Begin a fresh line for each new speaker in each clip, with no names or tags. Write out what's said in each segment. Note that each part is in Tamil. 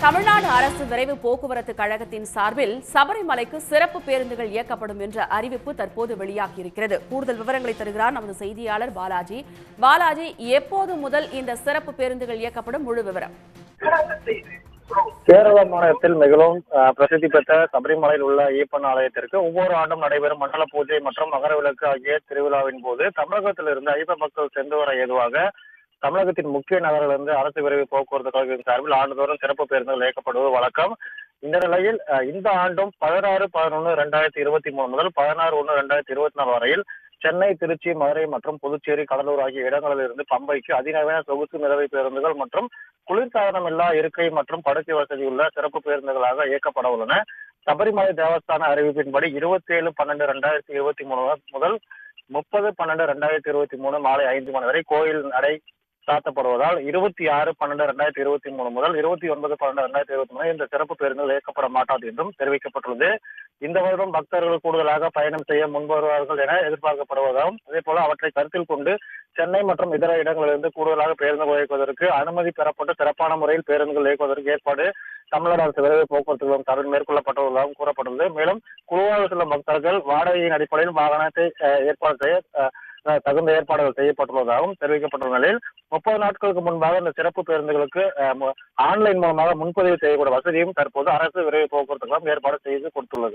தமிழ்நாடு அரசு விரைவு போக்குவரத்து கழகத்தின் சார்பில் சபரிமலைக்கு சிறப்பு பேருந்துகள் இயக்கப்படும் என்ற அறிவிப்பு தற்போது வெளியாகியிருக்கிறது கூடுதல் விவரங்களை தருகிறார் நமது செய்தியாளர் பாலாஜி பாலாஜி எப்போது முதல் இந்த சிறப்பு பேருந்துகள் இயக்கப்படும் முழு விவரம்
கேரள மாநிலத்தில் மிகவும் அஹ், பிரசித்தி பெற்ற சபரிமலையில் உள்ள ஈப்பன் ஆலயத்திற்கு ஒவ்வொரு ஆண்டும் நடைபெறும் மண்டல பூஜை மற்றும் மகர விளக்கு ஆகிய திருவிழாவின் போது தமிழகத்திலிருந்து ஐயப்ப மக்கள் சென்று வர ஏதுவாக தமிழகத்தின் முக்கிய நகரிலிருந்து அரசு விரைவு போக்குவரத்து கழகத்தின் சார்பில் ஆண்டுதோறும் சிறப்பு பேருந்துகள் இயக்கப்படுவது வழக்கம் இந்த நிலையில் அஹ், இந்த ஆண்டும் பதினாறு பதினொன்று ரெண்டாயிரத்தி இருபத்தி மூணு முதல் பதினாறு ஒன்று ரெண்டாயிரத்தி இருபத்தி நாலு வரையில் சென்னை திருச்சி மதுரை மற்றும் புதுச்சேரி கடலூர் ஆகிய இடங்களில் இருந்து பம்பைக்கு அதிநவீன சொகுசு மிதவை பேருந்துகள் மற்றும் குளிர்சாதனம் இல்லா இருக்கை மற்றும் படுக்கை வசதி உள்ள சிறப்பு பேருந்துகளாக இயக்கப்பட உள்ளன சபரிமலை தேவஸ்தான அறிவிப்பின்படி இருபத்தி ஏழு பன்னெண்டு ரெண்டாயிரத்தி இருபத்தி மூணு முதல் முப்பது பன்னெண்டு ரெண்டாயிரத்தி இருபத்தி மூணு மாலை ஐந்து மணி வரை கோயில் நடை சாத்தப்படுவதால் இருபத்தி ஆறு பன்னெண்டு ரெண்டாயிரத்தி இருபத்தி மூணு முதல் இருபத்தி ஒன்பது பன்னெண்டு ரெண்டாயிரத்தி இருபத்தி மூணு இந்த சிறப்பு பேருந்துகள் இயக்கப்பட மாட்டாது என்றும் தெரிவிக்கப்பட்டுள்ளது இந்த வருடம் பக்தர்கள் கூடுதலாக பயணம் செய்ய முன்வருவார்கள் என எதிர்பார்க்கப்படுவதாகவும் அதே போல அவற்றை கருத்தில் கொண்டு சென்னை மற்றும் இதர இடங்களிலிருந்து கூடுதலாக பேருந்துகள் இயக்குவதற்கு அனுமதி பெறப்பட்டு சிறப்பான முறையில் பேருந்துகள் இயக்குவதற்கு ஏற்பாடு தமிழக அரசு விரைவு போக்குவரத்து கழகம் சார்பில் மேற்கொள்ளப்பட்டுள்ளதாகவும் கூறப்பட்டுள்ளது மேலும் குழுவாக செல்லும் பக்தர்கள் வாடகையின் அடிப்படையில் வாகனத்தை அஹ், ஏற்பாடு செய்ய அஹ், அஹ், தகுந்த ஏற்பாடுகள் செய்யப்பட்டுள்ளதாகவும் தெரிவிக்கப்பட்டுள்ள நிலையில் முப்பது நாட்களுக்கு முன்பாக இந்த சிறப்பு பேருந்துகளுக்கு அஹ், மு- ஆன்லைன் மூலமாக முன்பதிவு செய்யக்கூடிய வசதியும் தற்போது அரசு விரைவு போக்குவரத்து கழகம் ஏற்பாடு செய்து கொடுத்துள்ளது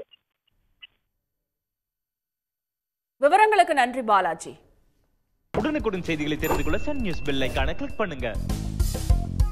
விவரங்களுக்கு நன்றி பாலாஜி
உடனுக்குடன் செய்திகளை தெரிந்து கொள்ள சன் நியூஸ் பெல் ஐகானை கிளிக் பண்ணுங்க